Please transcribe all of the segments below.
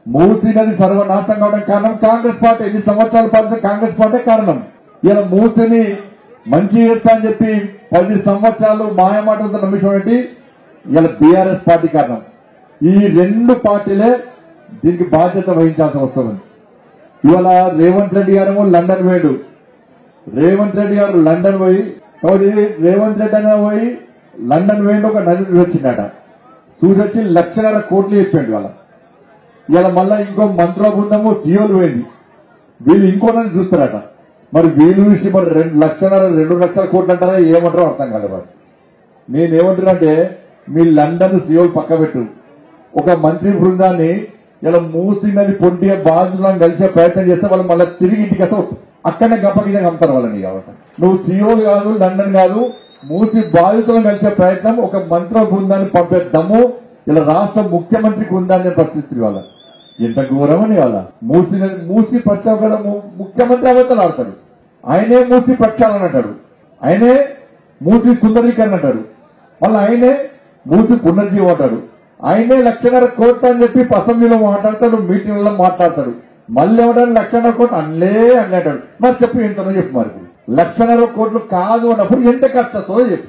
మూసీ నది సర్వనాశనం కావడం కారణం కాంగ్రెస్ పార్టీ ఎన్ని సంవత్సరాల పాలించిన కాంగ్రెస్ పార్టీ కారణం ఇలా మూసిని మంచి చేస్తా అని చెప్పి పది సంవత్సరాలు మాయమాటలతో నమ్మించినటువంటి ఇలా బీఆర్ఎస్ పార్టీ కారణం ఈ రెండు పార్టీలే దీనికి బాధ్యత వహించాల్సి వస్తుంది ఇవాళ రేవంత్ రెడ్డి గారేమో లండన్ వేడు రేవంత్ రెడ్డి గారు లండన్ పోయి కాబట్టి రేవంత్ రెడ్డి అనే పోయి లండన్ వేయండి ఒక నది వచ్చిందట చూసొచ్చి లక్షన్నర కోట్లు చెప్పాడు వాళ్ళ ఇలా మళ్ళా ఇంకో మంత్రుల బృందము సీఓలు పోయింది వీళ్ళు ఇంకో నది చూస్తారట మరి వీళ్ళు చూసి మరి రెండు లక్షన్నర రెండు లక్షల కోట్లు అంటారా ఏమంటారో అర్థం కాలేదు వాడు నేనేమంటున్నానంటే మీ లండన్ సీఓలు పక్క పెట్టు ఒక మంత్రి బృందాన్ని ఇలా మూసి నది పొంటి బాధ్యులను కలిసే ప్రయత్నం చేస్తే వాళ్ళు మళ్ళీ తిరిగి ఇంటికి వస్తే అక్కడనే గప్పగిజంగా అమ్ముతారు వాళ్ళని కాబట్టి నువ్వు సీఓలు కాదు లండన్ కాదు మూసి బాధితులను కలిసే ప్రయత్నం ఒక మంత్రుల బృందాన్ని పంపే దమ్ము ఇలా రాష్ట్ర ముఖ్యమంత్రికి ఉందనే పరిస్థితి వాళ్ళ ఎంత ఘోరమని వాళ్ళ మూసి నది- మూసి ప్రక్షాళన కదా ము- ముఖ్యమంత్రి అవతలు ఆడతాడు ఆయనే మూసి ప్రక్షాళన అంటాడు ఆయనే మూసి సుందరీకరణ అంటాడు మళ్ళీ ఆయనే మూసి పునర్జీవం అంటాడు ఆయనే లక్షన్నర కోట్లు అని చెప్పి అసెంబ్లీలో మాట్లాడతాడు మీటింగ్లలో మాట్లాడతాడు మళ్ళీ ఎవడని లక్షన్నర కోట్లు అనలే అని అంటాడు మరి చెప్పు ఎంతనో చెప్పు మరి ఇప్పుడు. లక్షన్నర కోట్లు కాదు అన్నప్పుడు ఎంత ఖర్చు వస్తుందో చెప్పు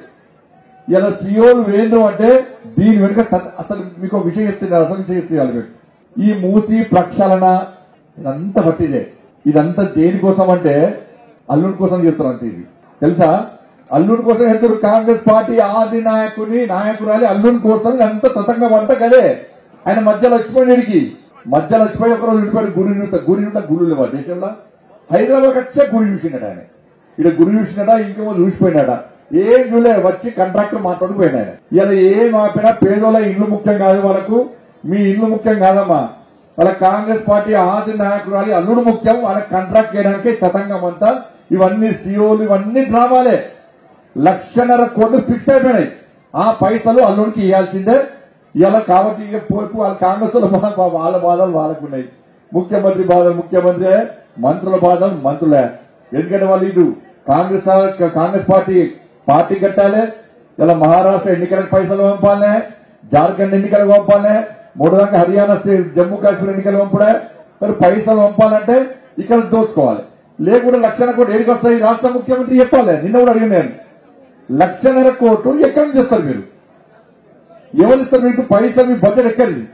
ఇలా సీఓలు ఏంద్రు అంటే దీని వెనుక త- అసలు మీకు ఒక విషయం చెప్తున్నారు అసలు విషయం చెప్తే మీరు ఈ మూసి ప్రక్షాళన ఇదంతా పట్టిదే ఇదంతా దేనికోసం అంటే అల్లుడి కోసం చేస్తున్నారు అంతే ఇది తెలుసా అల్లుడి కోసం వెళ్తారు కాంగ్రెస్ పార్టీ ఆది నాయకుని నాయకురాలి అల్లుడి కోసం ఇదంతా తతంగా వంట కదే ఆయన మధ్యలో వచ్చిపోయినడికి మధ్యలో వచ్చిపోయి ఒకరోజు ఉండిపోయి గుడి చూస్తా గుడి ఉంటా గుళ్ళు లేవా దేశంలో హైదరాబాద్ వచ్చే గుడి చూసినట ఆయన ఇక్కడ గుడి చూసినట ఇంకేమో చూసిపోయినాడ ఏం చూలే వచ్చి కాంట్రాక్టర్ మాట్లాడుకుపోయినా ఆయన ఇలా ఏం ఆపినా పేదోళ్ళ ఇల్లు ముఖ్యం కాదు వాళ్ళకు మీ ఇల్లు ముఖ్యం కాదమ్మా వాళ్ళ కాంగ్రెస్ పార్టీ ఆది నాయకురాలి అల్లుడు ముఖ్యం వాళ్ళ కాంట్రాక్ట్ చేయడానికి తతంగం అంతా ఇవన్నీ సీఓలు ఇవన్నీ డ్రామాలే లక్షన్నర కోట్లు ఫిక్స్ అయిపోయినాయి ఆ పైసలు అల్లుడికి ఇవ్వాల్సిందే ఇలా కాబట్టి ఇక పోపు వాళ్ళ కాంగ్రెస్ వాళ్ళ బాధ వాళ్ళ బాధలు వాళ్ళకు ఉన్నాయి ముఖ్యమంత్రి బాధ ముఖ్యమంత్రి మంత్రుల బాధలు మంత్రులే ఎందుకంటే వాళ్ళు ఇటు కాంగ్రెస్ కాంగ్రెస్ పార్టీ పార్టీ కట్టాలి ఇలా మహారాష్ట్ర ఎన్నికలకు పైసలు పంపాలనే జార్ఖండ్ ఎన్నికలకు పంపాలనే మూడు దాకా హర్యానా స్టేట్ జమ్మూ కాశ్మీర్ ఎన్నికలు పంపుడే మరి పైసలు పంపాలంటే ఇక్కడ దోచుకోవాలి లేకుంటే లక్షల కోట్లు ఏడికి వస్తాయి రాష్ట్ర ముఖ్యమంత్రి చెప్పాలి నిన్న కూడా అడిగిన నేను లక్షన్నర కోట్లు ఎక్కడి నుంచి ఇస్తారు మీరు ఎవరు ఇస్తారు మీకు పైసలు మీ బడ్జెట్ ఎక్కడిది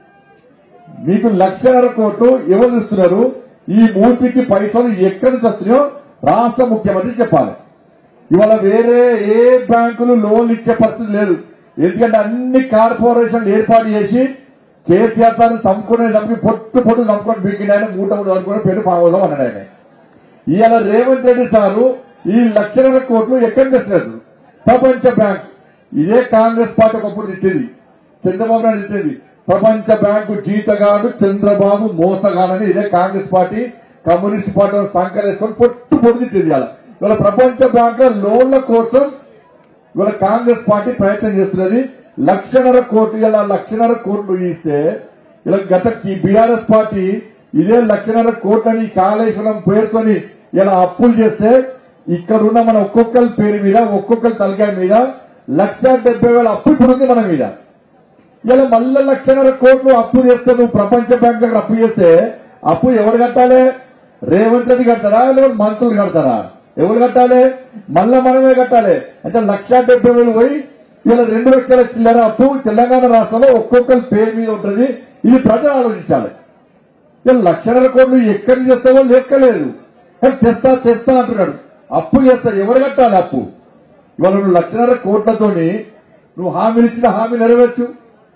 మీకు లక్షన్నర కోట్లు ఎవరు ఇస్తున్నారు ఈ మూసికి పైసలు ఎక్కడి నుంచి వస్తున్నాయో రాష్ట్ర ముఖ్యమంత్రి చెప్పాలి ఇవాళ వేరే ఏ బ్యాంకులు లోన్లు ఇచ్చే పరిస్థితి లేదు ఎందుకంటే అన్ని కార్పొరేషన్లు ఏర్పాటు చేసి కేసీఆర్ సార్ చంపుకునే చంపి పొట్టు పొట్టు చంపుకొని బీకిన ఆయన మూట మూడు చంపుకొని పెళ్లి పావలో అన్నాడు ఆయన ఇవాళ రేవంత్ రెడ్డి సారు ఈ లక్షల కోట్లు ఎక్కడి నుంచి తెచ్చినారు ప్రపంచ బ్యాంక్ ఇదే కాంగ్రెస్ పార్టీ ఒకప్పుడు తిట్టింది చంద్రబాబు నాయుడు తిట్టింది ప్రపంచ బ్యాంకు జీతగాడు చంద్రబాబు మోసగాడని ఇదే కాంగ్రెస్ పార్టీ కమ్యూనిస్ట్ పార్టీ సంకరేసుకొని పొట్టు పొట్టు తిట్టింది ఇవాళ ఇవాళ ప్రపంచ బ్యాంక్ లోన్ల కోసం ఇవాళ కాంగ్రెస్ పార్టీ ప్రయత్నం చేస్తున్నది లక్షన్నర కోట్లు ఇలా లక్షన్నర కోట్లు ఇస్తే ఇలా గత బీఆర్ఎస్ పార్టీ ఇదే లక్షన్నర కోట్లని కాళేశ్వరం పేరుతోని ఇలా అప్పులు చేస్తే ఇక్కడున్న మన ఒక్కొక్కరి పేరు మీద ఒక్కొక్కరి తలకాయ మీద లక్ష డెబ్బై వేల అప్పు ఇప్పుడు ఉంది మన మీద ఇలా మళ్ళా లక్షన్నర కోట్లు అప్పు చేస్తే నువ్వు ప్రపంచ బ్యాంక్ దగ్గర అప్పు చేస్తే అప్పు ఎవరు కట్టాలి రేవంత్ రెడ్డి కడతారా లేకపోతే మంత్రులు కడతారా ఎవరు కట్టాలి మళ్ళా మనమే కట్టాలి అంటే లక్ష డెబ్బై వేలు పోయి ఇలా రెండు లక్షల చిల్లర అప్పు తెలంగాణ రాష్ట్రంలో ఒక్కొక్కరి పేరు మీద ఉంటుంది ఇది ప్రజలు ఆలోచించాలి ఇలా లక్షన్నర కోట్లు ఎక్కడి నుంచి తెస్తావో లెక్కలేదు కానీ తెస్తా తెస్తా అంటున్నాడు అప్పు చేస్తా ఎవరు కట్టాలి అప్పు ఇవాళ నువ్వు లక్షన్నర కోట్లతోని నువ్వు హామీలు ఇచ్చిన హామీ నెరవేర్చు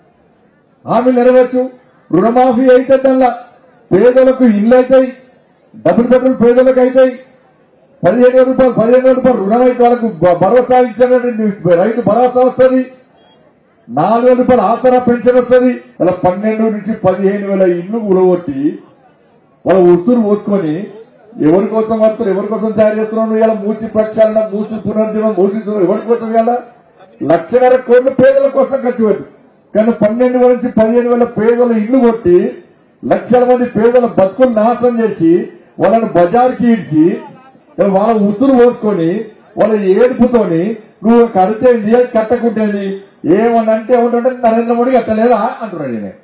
హామీ నెరవేర్చు రుణమాఫీ అయితే దానిలా పేదలకు ఇల్లు అవుతాయి డబుల్ బెడ్రూమ్ పేదలకు అవుతాయి పదిహేను వేల రూపాయలు పదిహేను వేల రూపాయలు రుణం అయితే వాళ్ళకు భ- భరోసా ఇచ్చినటువంటి రైతు భరోసా వస్తుంది నాలుగు వేల రూపాయలు ఆసరా పెన్షన్ వస్తుంది ఇలా పన్నెండు నుంచి పదిహేను వేల ఇల్లు ఉడగొట్టి వాళ్ళ ఉత్తురు పోసుకొని ఎవరి కోసం వస్తారు ఎవరి కోసం తయారు చేస్తున్నావు ఇలా మూసి ప్రక్షాళన మూసి పునర్జీవనం మూసి దుర్గం ఎవరి కోసం ఇవాళ లక్షన్నర కోట్ల పేదల కోసం ఖర్చు పెట్టు కానీ పన్నెండు వేల నుంచి పదిహేను వేల పేదల ఇల్లు కొట్టి లక్షల మంది పేదల బతుకులు నాశనం చేసి వాళ్ళని బజార్కి ఈడ్చి ఇలా వాళ్ళ ఉసురు పోసుకొని వాళ్ళ ఏడుపుతోని నువ్వు కడితేంది కట్టకుంటేంది ఏమన్నా అంటే ఏమంటుంటే నరేంద్ర మోడీ కట్టలేదా అంటున్నాడు నేను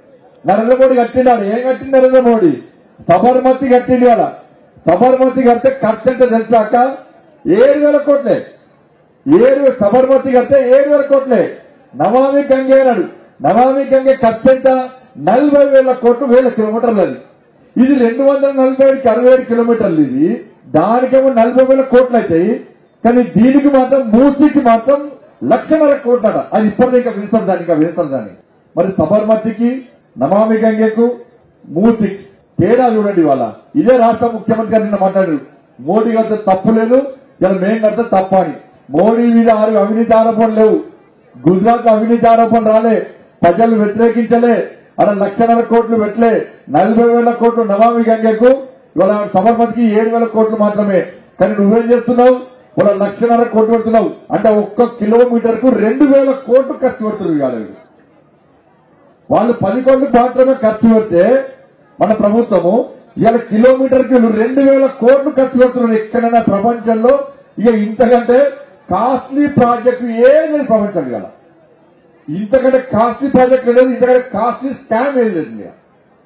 నరేంద్ర మోడీ కట్టినాడు ఏం కట్టింది నరేంద్ర మోడీ సబర్మతి కట్టింది కదా సబర్మతి కడితే ఖర్చు ఎంత తెలుసాక ఏడు వేల కోట్లే ఏడు సబర్మతి కడితే ఏడు వేల కోట్లే నమామి గంగే అన్నాడు నమామి గంగే ఖర్చు ఎంత నలభై వేల కోట్లు వేల కిలోమీటర్లు అది ఇది రెండు వందల నలభై ఏడు అరవై ఏడు కిలోమీటర్లు ఇది దానికేమో నలభై వేల కోట్లు అవుతాయి కానీ దీనికి మాత్రం మూర్తికి మాత్రం లక్షన్నర కోట్లట అది ఇప్పటిదే ఇంకా వేస్తారు దాన్ని ఇంకా వేస్తారు దాన్ని మరి సబర్మతికి నమామి గంగకు మూర్తికి తేడా చూడండి వాళ్ళ ఇదే రాష్ట్ర ముఖ్యమంత్రి గారు నిన్న మాట్లాడారు మోడీ కడితే తప్పు లేదు ఇలా మేం కడితే తప్ప అని మోడీ మీద ఆరు అవినీతి ఆరోపణలు లేవు గుజరాత్ అవినీతి ఆరోపణ రాలే ప్రజలు వ్యతిరేకించలే అలా లక్షన్నర కోట్లు పెట్టలే నలభై వేల కోట్లు నమామి గంగకు ఇవాళ సబర్మతికి ఏడు వేల కోట్లు మాత్రమే కానీ నువ్వేం చేస్తున్నావు ఇవాళ లక్షన్నర కోట్లు పెడుతున్నావు అంటే ఒక్క కిలోమీటర్ కు రెండు వేల కోట్లు ఖర్చు పెడుతున్నారు ఇవాళ వీళ్ళు. వాళ్ళు పది కోట్లు మాత్రమే ఖర్చు పెడితే మన ప్రభుత్వము ఇవాళ కిలోమీటర్ కి రెండు వేల కోట్లు ఖర్చు పెడుతున్నారు ఎక్కడైనా ప్రపంచంలో ఇక ఇంతకంటే కాస్ట్లీ ప్రాజెక్ట్ ఏది లేదు ప్రపంచం కదా ఇంతకంటే కాస్ట్లీ ప్రాజెక్ట్ లేదు ఇంతకంటే కాస్ట్లీ స్కామ్ ఏది లేదు ఇక.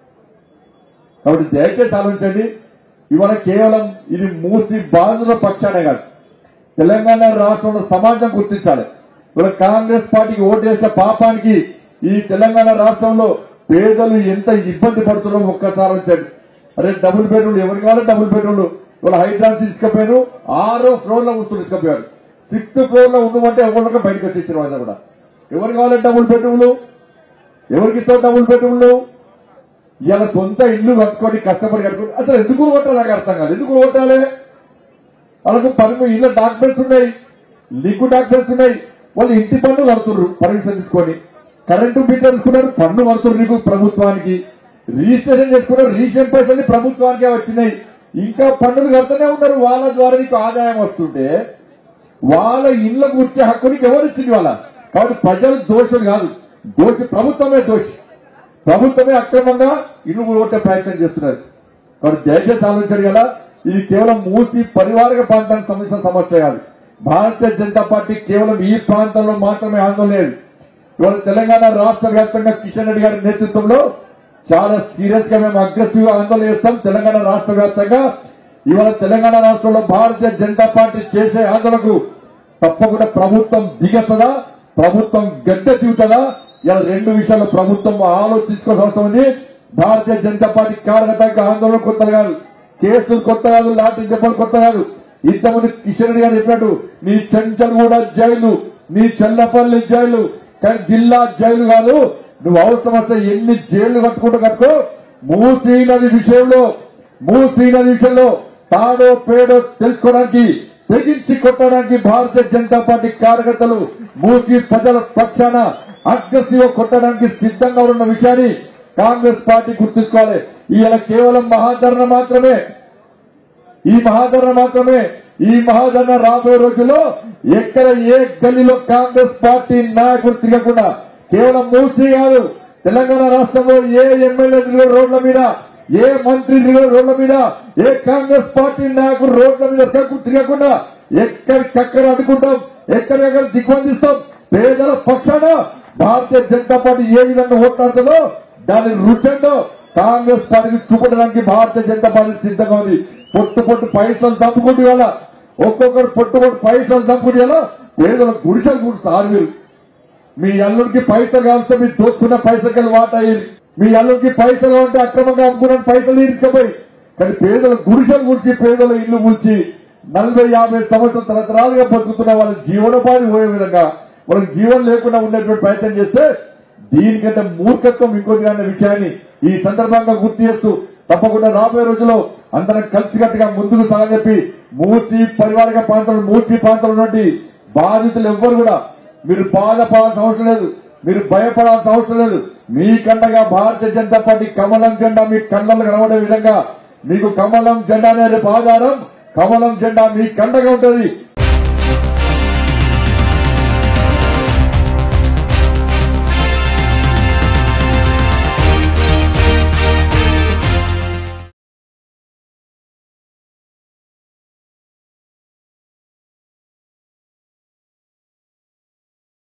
కాబట్టి దయచేసి ఆలోచించండి ఇవాళ కేవలం ఇది మూసి బాధితుల పక్షానే కాదు తెలంగాణ రాష్ట్రంలో సమాజం గుర్తించాలి ఇవాళ కాంగ్రెస్ పార్టీకి ఓటేసిన పాపానికి ఈ తెలంగాణ రాష్ట్రంలో పేదలు ఎంత ఇబ్బంది పడుతున్నారో ఒక్కసారి వచ్చాడు అరే డబుల్ బెడ్రూమ్ ఎవరు కావాలి డబుల్ బెడ్రూమ్ ఇవాళ హైదరాబాద్ తీసుకుపోయారు ఆరో ఫ్లోర్ లో కూర్చొని తీసుకుపోయారు సిక్స్త్ ఫ్లోర్ లో ఉండమంటే ఎవరికి బయటకు వచ్చి ఇచ్చిన వాళ్ళు కూడా ఎవరు కావాలి డబుల్ బెడ్రూమ్లు ఎవరికి ఇస్తావు డబుల్ బెడ్రూమ్లు ఇలా సొంత ఇల్లు కట్టుకొని కష్టపడి కట్టుకొని అసలు ఎందుకు ఓటాలి నాకు అర్థం కాదు ఎందుకు ఓటాలి వాళ్ళకు పని ఇళ్ళ డాక్యుమెంట్స్ ఉన్నాయి లింకు డాక్యుమెంట్స్ ఉన్నాయి వాళ్ళు ఇంటి పన్ను కడుతున్నారు పర్మిషన్ తీసుకొని కరెంటు మీటర్ తీసుకున్నారు పన్ను కడుతున్నారు నీకు ప్రభుత్వానికి రిజిస్ట్రేషన్ చేసుకున్నారు రిజిస్ట్రేషన్ పైసలు ప్రభుత్వానికే వచ్చినాయి ఇంకా పన్నులు కడుతూనే ఉన్నారు వాళ్ళ ద్వారా నీకు ఆదాయం వస్తుంటే వాళ్ళ ఇళ్లకు వచ్చే హక్కు నీకు ఎవరు ఇచ్చింది వాళ్ళ కాబట్టి ప్రజలు దోషులు కాదు దోషి ప్రభుత్వమే దోషి ప్రభుత్వమే అక్రమంగా ఇల్లు కొట్టే ప్రయత్నం చేస్తున్నారు కాబట్టి దయచేసి ఆలోచించాడు కదా ఇది కేవలం మూసి పరివారక ప్రాంతానికి సంబంధించిన సమస్య కాదు భారతీయ జనతా పార్టీ కేవలం ఈ ప్రాంతంలో మాత్రమే ఆందోళన లేదు ఇవాళ తెలంగాణ రాష్ట్ర వ్యాప్తంగా కిషన్ రెడ్డి గారి నేతృత్వంలో చాలా సీరియస్ గా మేము అగ్రెసివ్ గా ఆందోళన చేస్తాం తెలంగాణ రాష్ట్ర వ్యాప్తంగా ఇవాళ తెలంగాణ రాష్ట్రంలో భారతీయ జనతా పార్టీ చేసే ఆందోళనకు తప్పకుండా ప్రభుత్వం దిగతదా ప్రభుత్వం గద్దె దిగుతుందా ఇలా రెండు విషయాలు ప్రభుత్వం ఆలోచించుకోవాల్సిన అవసరం ఉంది భారతీయ జనతా పార్టీ కార్యకర్తగా ఆందోళన కొత్త కాదు కేసులు కొత్త కాదు లాఠీ చెప్పడం కొత్త కాదు ఇంతమంది కిషన్ రెడ్డి గారు చెప్పినట్టు నీ చెంచల్గూడ జైలు నీ చెల్లపల్లి జైలు కానీ జిల్లా జైలు కాదు నువ్వు అవసరం వస్తే ఎన్ని జైలు కట్టుకుంటూ కట్టుకో మూసీ నది విషయంలో మూసీ నది విషయంలో తాడో పేడో తెలుసుకోవడానికి తెగించి కొట్టడానికి భారతీయ జనతా పార్టీ కార్యకర్తలు మూసి ప్రజల పక్షాన అగ్రెసివ్ కొట్టడానికి సిద్ధంగా ఉన్న విషయాన్ని కాంగ్రెస్ పార్టీ గుర్తుంచుకోవాలి ఈయన కేవలం మహాధరణ మాత్రమే ఈ మహాధరణ మాత్రమే ఈ మహాధరణ రాబోయే రోజుల్లో ఎక్కడ ఏ గల్లీలో కాంగ్రెస్ పార్టీ నాయకులు తిరగకుండా కేవలం మూసి కాదు తెలంగాణ రాష్ట్రంలో ఏ ఎమ్మెల్యే తిరిగే రోడ్ల మీద ఏ మంత్రి తిరిగే రోడ్ల మీద ఏ కాంగ్రెస్ పార్టీ నాయకులు రోడ్ల మీద తిరగకు- తిరగకుండా ఎక్కడికక్కడ అడ్డుకుంటాం ఎక్కడికక్కడ దిగ్బంధిస్తాం పేదల పక్షాన భారతీయ జనతా పార్టీ ఏ విధంగా ఓట్లాడుతుందో దాని రుచంలో కాంగ్రెస్ పార్టీకి చూపడానికి భారతీయ జనతా పార్టీ సిద్ధంగా ఉంది పొట్టు పొట్టు పైసలు తప్పుకుంటే వల్ల ఒక్కొక్కరు పొట్టు పొట్టు పైసలు తప్పుకుంటే వల్ల పేదల గుడిసెలు గుడిస్తారు మీరు మీ అల్లుడికి పైసలు కావస్తే మీరు దోచుకున్న పైసలు వాటా అయ్యింది మీ అల్లుడికి పైసలు అంటే అక్రమంగా అమ్ముకున్న పైసలు తీసుకుపోయి కానీ పేదల గుడిసెలు గుడిచి పేదల ఇల్లు గుడిచి నలభై యాభై సంవత్సరాల తరతరాలుగా బతుకుతున్న వాళ్ళ జీవనోపాధి పోయే విధంగా వాళ్ళకి జీవనం లేకుండా ఉండేటువంటి ప్రయత్నం చేస్తే దీనికంటే మూర్ఖత్వం ఇంకోటి అనే విషయాన్ని ఈ సందర్భంగా గుర్తు చేస్తూ తప్పకుండా రాబోయే రోజుల్లో అందరం కలిసికట్టుగా ముందుకు సాగని చెప్పి మూర్తి పరివారక ప్రాంతంలో మూర్తి ప్రాంతంలో ఉన్నటువంటి బాధితులు ఎవ్వరు కూడా మీరు బాధపడాల్సిన అవసరం లేదు మీరు భయపడాల్సిన అవసరం లేదు మీ కండగా భారతీయ జనతా పార్టీ కమలం జెండా మీ కళ్ళలో కనబడే విధంగా మీకు కమలం జెండానే రేపు ఆధారం కమలం జెండా మీ కండగా ఉంటుంది